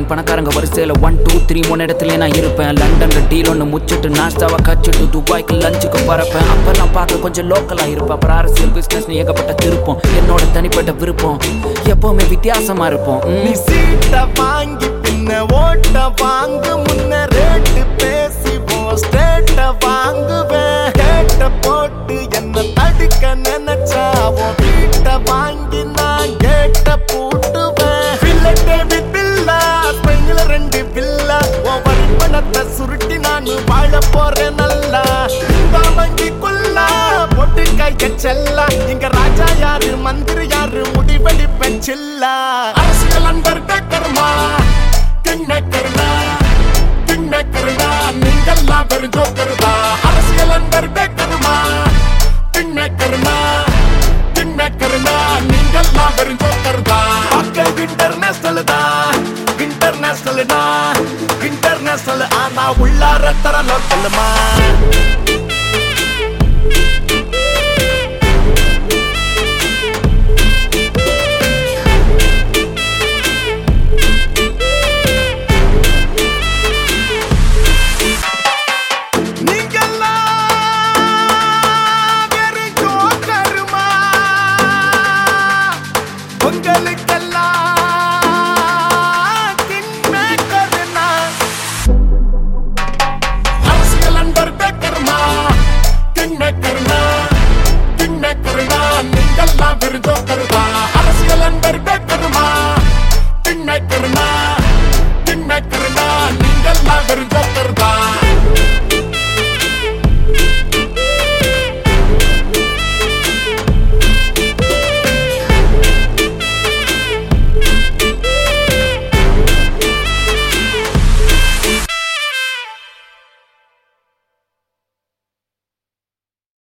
Line பணக்காரங்க வரிசையில one two three மூணு இடத்துல நான் இருப்பேன் லண்டன்ல டீல் ஒன்று முச்சிட்டு நாஸ்தாவை கச்சிட்டு துபாய்க்கு லஞ்சுக்கு பறப்பேன் அப்பெல்லாம் பார்க்க கொஞ்சம் லோக்கலா இருப்பேன் அப்புறம் அரசியல் பிசினஸ் ஏகப்பட்ட திருப்பம் என்னோட தனிப்பட்ட விருப்பம் எப்பவுமே வித்தியாசமா இருப்போம் ம். நீ சீட்ட வாங்கி பின்ன ஓட்ட வாங்கு முன்ன ரேட்டு பேசிவோம் ஸ்டேட்ட வாங்குவேன் கேட்ட போட்டு என்ன தடுக்க நினைச்சா உன் வீட்ட வாங்கி நான் கேட்ட பூட்டுவேன் பில்ல டேவிட் பில்லா ஸ்பெயின்ல ரெண்டு பில்லா உன் வரி பணத்தை சுருட்டி நான் வாழ போறேன் நல்லா வங்கி கொல்லா போட்டு கைய செல்லா இங்க ராஜா யாரு மந்திரி யாரு முடிவெடிப்பேன் சில்லா அரசியல் அன்பர் கர்மா கிண்ண கருணா கிண்ண கருணா நீங்கெல்லாம் வெறும் ஜோக்கருதா அரசியல் அன்பர் கர்மா கிண்ண கருணா கிண்ண கருணா நீங்கெல்லாம் வெறும் ஜோக்கருதா அக்க இன்டர்நேஷனல் தான் இன்டர்நேஷனல் தான் இன்டர்நேஷனல் ஆனா உள்ளார தர லோக்கலுமா நீங்கெல்லாம் வெறும் ஜோக்கருமா. உங்களுக்கெல்லாம் கிங்மேக்கருனா. அரசியல் அன்பர் பேக்கருமா, கிங்மேக்கருனா, கிங்மேக்கருனா, நீங்கெல்லாம் வெறும் ஜோக்கருதா.